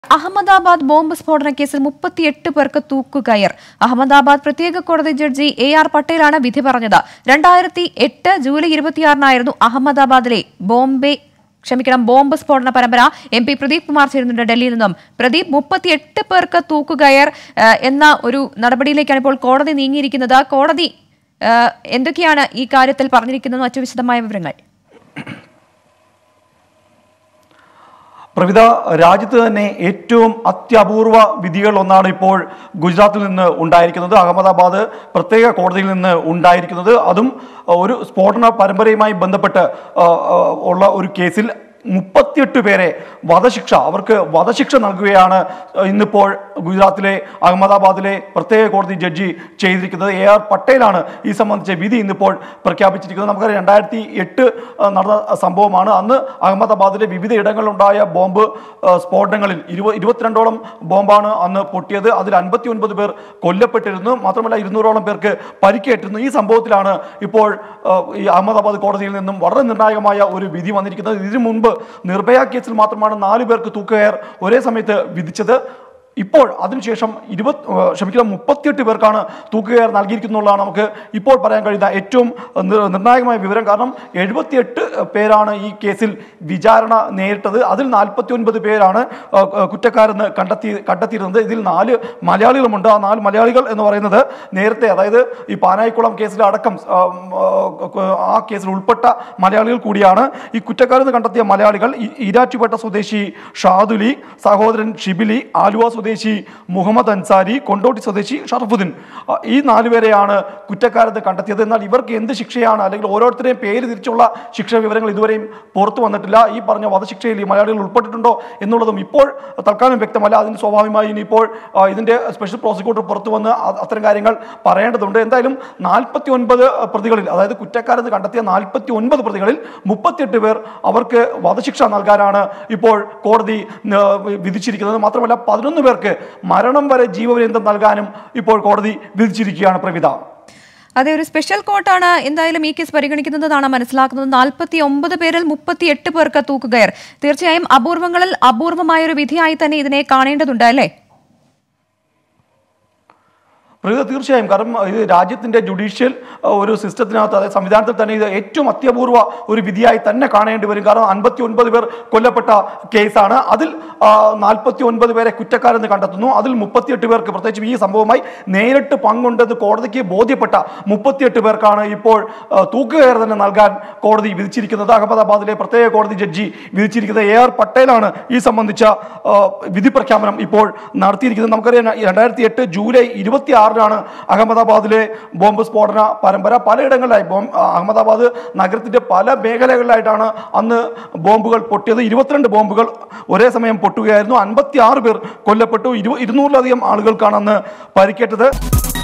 Ahmedabad bomb സ്ഫോടന കേസിൽ മുപ്പത്തിയെട്ട് പേർക്ക് തൂക്കുകയർ അഹമ്മദാബാദ് പ്രത്യേക കോടതി ജഡ്ജി എ ആർ പട്ടേലാണ് വിധി പറഞ്ഞത് രണ്ടായിരത്തി എട്ട് ജൂലൈ ഇരുപത്തിയാറിനായിരുന്നു അഹമ്മദാബാദിലെ ബോംബെ ക്ഷമിക്കണം ബോംബ് സ്ഫോടന പരമ്പര എം പി പ്രദീപ് കുമാർ ചേരുന്നുണ്ട് ഡൽഹിയിൽ നിന്നും പ്രദീപ് മുപ്പത്തിയെട്ട് പേർക്ക് തൂക്കുകയർ ആ, എന്ന ഒരു നടപടിയിലേക്കാണ് ഇപ്പോൾ കോടതി നീങ്ങിയിരിക്കുന്നത് കോടതി ആ, എന്തൊക്കെയാണ് ഈ കാര്യത്തിൽ പറഞ്ഞിരിക്കുന്നത് മറ്റു വിശദമായ വിവരങ്ങൾ പ്രവിധ രാജ്യത്ത് തന്നെ ഏറ്റവും അത്യപൂർവ വിധികൾ ഒന്നാണ് ഇപ്പോൾ ഗുജറാത്തിൽ നിന്ന് ഉണ്ടായിരിക്കുന്നത് അഹമ്മദാബാദ് പ്രത്യേക കോടതിയിൽ നിന്ന് ഉണ്ടായിരിക്കുന്നത് അതും ഒരു സ്ഫോടന പരമ്പരയുമായി ബന്ധപ്പെട്ട് ആ, ആ, ഉള്ള ഒരു കേസിൽ മുപ്പത്തിയെട്ട് പേരെ വധശിക്ഷ അവർക്ക് വധശിക്ഷ നൽകുകയാണ് ഇന്നിപ്പോൾ ഗുജറാത്തിലെ അഹമ്മദാബാദിലെ പ്രത്യേക കോടതി ജഡ്ജി ചെയ്തിരിക്കുന്നത് എ ആർ പട്ടേലാണ് ഈ സംബന്ധിച്ച വിധി ഇന്നിപ്പോൾ പ്രഖ്യാപിച്ചിരിക്കുന്നത് നമുക്കറിയാം രണ്ടായിരത്തി എട്ട് നടന്ന സംഭവമാണ് അന്ന് അഹമ്മദാബാദിലെ വിവിധ ഇടങ്ങളിലുണ്ടായ ബോംബ് ആ, സ്ഫോടനങ്ങളിൽ ഇരുപ ഇരുപത്തിരണ്ടോളം ബോംബാണ് അന്ന് പൊട്ടിയത് അതിൽ അൻപത്തി ഒൻപത് പേർ കൊല്ലപ്പെട്ടിരുന്നു മാത്രമല്ല ഇരുന്നൂറോളം പേർക്ക് പരിക്കേറ്റിരുന്നു ഈ സംഭവത്തിലാണ് ഇപ്പോൾ ആ, ഈ അഹമ്മദാബാദ് കോടതിയിൽ നിന്നും വളരെ നിർണായകമായ ഒരു വിധി വന്നിരിക്കുന്നത് ഇതിനു മുൻപ് നിർഭയ കേസിൽ മാത്രമാണ് നാല് പേർക്ക് തൂക്കുകയർ ഒരേ സമയത്ത് വിധിച്ചത് ഇപ്പോൾ അതിനുശേഷം ഇരുപത് ഏർ ക്ഷമിക്കണം മുപ്പത്തിയെട്ട് പേർക്കാണ് തൂക്കുകയർ നൽകിയിരിക്കുന്നുള്ളതാണ് നമുക്ക് ഇപ്പോൾ പറയാൻ കഴിയുന്ന ഏറ്റവും നിർ- നിർണായകമായ വിവരം കാരണം എഴുപത്തിയെട്ട് പേരാണ് ഈ കേസിൽ വിചാരണ നേരിട്ടത് അതിൽ നാൽപ്പത്തി ഒൻപത് പേരാണ് ഏർ, ഏർ, കുറ്റക്കാരെന്ന് കണ്ടെത്തി കണ്ടെത്തിയിരുന്നത് ഇതിൽ നാല് മലയാളികളുമുണ്ട് ആ നാല് മലയാളികൾ എന്ന് പറയുന്നത് നേരത്തെ അതായത് ഈ പാനായിക്കുളം കേസിൽ അടക്കം ആം, ഏർ, ആ കേസിൽ ഉൾപ്പെട്ട മലയാളികൾ കൂടിയാണ് ഈ കുറ്റക്കാരെന്ന് കണ്ടെത്തിയ മലയാളികൾ ഇ- ഈരാറ്റുപേട്ട സ്വദേശി ഷാദുലി സഹോദരൻ ഷിബിലി ആലുവ സ്വദേശി മുഹമ്മദ് അൻസാരി കൊണ്ടോട്ടി സ്വദേശി ഷറഫുദ്ദീൻ ആ, ഈ നാലുപേരെയാണ് കുറ്റക്കാരെന്ന് കണ്ടെത്തിയത് എന്നാൽ ഇവർക്ക് എന്ത് ശിക്ഷയാണ് അല്ലെങ്കിൽ ഓരോരുത്തരെയും പേര് തിരിച്ചുള്ള ശിക്ഷ വിവരങ്ങൾ ഇതുവരെയും പുറത്തു വന്നിട്ടില്ല ഈ പറഞ്ഞ വധശിക്ഷയിൽ ഈ മലയാളികൾ ഉൾപ്പെട്ടിട്ടുണ്ടോ എന്നുള്ളതും ഇപ്പോൾ തൽക്കാലം വ്യക്തമല്ല അതിന് സ്വാഭാവികമായി ഇനിയിപ്പോൾ ആ, ഇതിന്റെ സ്പെഷ്യൽ പ്രോസിക്യൂട്ടർ പുറത്തു വന്ന് അ- അത്തരം കാര്യങ്ങൾ പറയേണ്ടതുണ്ട് എന്തായാലും നാൽപ്പത്തി ഒൻപത് പ്രതികളിൽ അതായത് കുറ്റക്കാരെന്ന് കണ്ടെത്തിയ നാൽപ്പത്തി ഒൻപത് പ്രതികളിൽ മുപ്പത്തിയെട്ട് പേർ അവർക്ക് വധശിക്ഷ നൽകാനാണ് ഇപ്പോൾ കോടതി ആ, വിധിച്ചിരിക്കുന്നത് മാത്രമല്ല പതിനൊന്ന് പേർക്ക് മരണം വരെ ജീവപര്യന്തം നൽകാനും ഇപ്പോൾ കോടതി വിധിച്ചിരിക്കുകയാണ് പ്രവിധ അതെ ഒരു സ്പെഷ്യൽ കോർട്ടാണ് എന്തായാലും ഈ കേസ് പരിഗണിക്കുന്നതാണ് മനസ്സിലാക്കുന്നത് നാൽപ്പത്തി ഒമ്പത് പേരിൽ മുപ്പത്തി എട്ട് പേർക്ക് തൂക്കുകയർ തീർച്ചയായും അപൂർവങ്ങളിൽ അപൂർവമായ ഒരു വിധിയായി തന്നെ ഇതിനെ കാണേണ്ടതുണ്ട് അല്ലേ പ്രകൃതി തീർച്ചയായും കാരണം ഇത് രാജ്യത്തിന്റെ ജുഡീഷ്യൽ അഹ്, ഒരു സിസ്റ്റത്തിനകത്ത് അതായത് സംവിധാനത്തിൽ തന്നെ ഇത് ഏറ്റവും അത്യപൂർവ ഒരു വിധിയായി തന്നെ കാണേണ്ടി വരും കാരണം അൻപത്തി ഒൻപത് പേർ കൊല്ലപ്പെട്ട കേസാണ് അതിൽ നാൽപ്പത്തി ഒൻപത് പേരെ കുറ്റക്കാരെന്ന് കണ്ടെത്തുന്നു അതിൽ മുപ്പത്തിയെട്ട് പേർക്ക് പ്രത്യേകിച്ചും ഈ സംഭവവുമായി നേരിട്ട് പങ്കുണ്ടെന്ന് കോടതിക്ക് ബോധ്യപ്പെട്ട മുപ്പത്തിയെട്ട് പേർക്കാണ് ഇപ്പോൾ അഹ്, തൂക്കുകയർ തന്നെ നൽകാൻ കോടതി വിധിച്ചിരിക്കുന്നത് അഹമ്മദാബാദിലെ പ്രത്യേക കോടതി ജഡ്ജി വിധിച്ചിരിക്കുന്നത് എ ആർ പട്ടേലാണ് ഈ സംബന്ധിച്ച അഹ്, വിധി പ്രഖ്യാപനം ഇപ്പോൾ നടത്തിയിരിക്കുന്നത് നമുക്കറിയാം രണ്ടായിരത്തി എട്ട് ജൂലൈ ഇരുപത്തി ആറിനാണ് അഹമ്മദാബാദിലെ ബോംബ് സ്ഫോടന പരമ്പര പലയിടങ്ങളിലായി ബോംബ് അഹമ്മദാബാദ് നഗരത്തിന്റെ പല മേഖലകളിലായിട്ടാണ് അന്ന് ബോംബുകൾ പൊട്ടിയത് ഇരുപത്തിരണ്ട് ബോംബുകൾ ഒരേ സമയം പൊട്ടുകയായിരുന്നു അൻപത്തി ആറ് പേർ കൊല്ലപ്പെട്ടു ഇരു ഇരുന്നൂറിലധികം ആളുകൾക്കാണ് അന്ന് പരിക്കേറ്റത്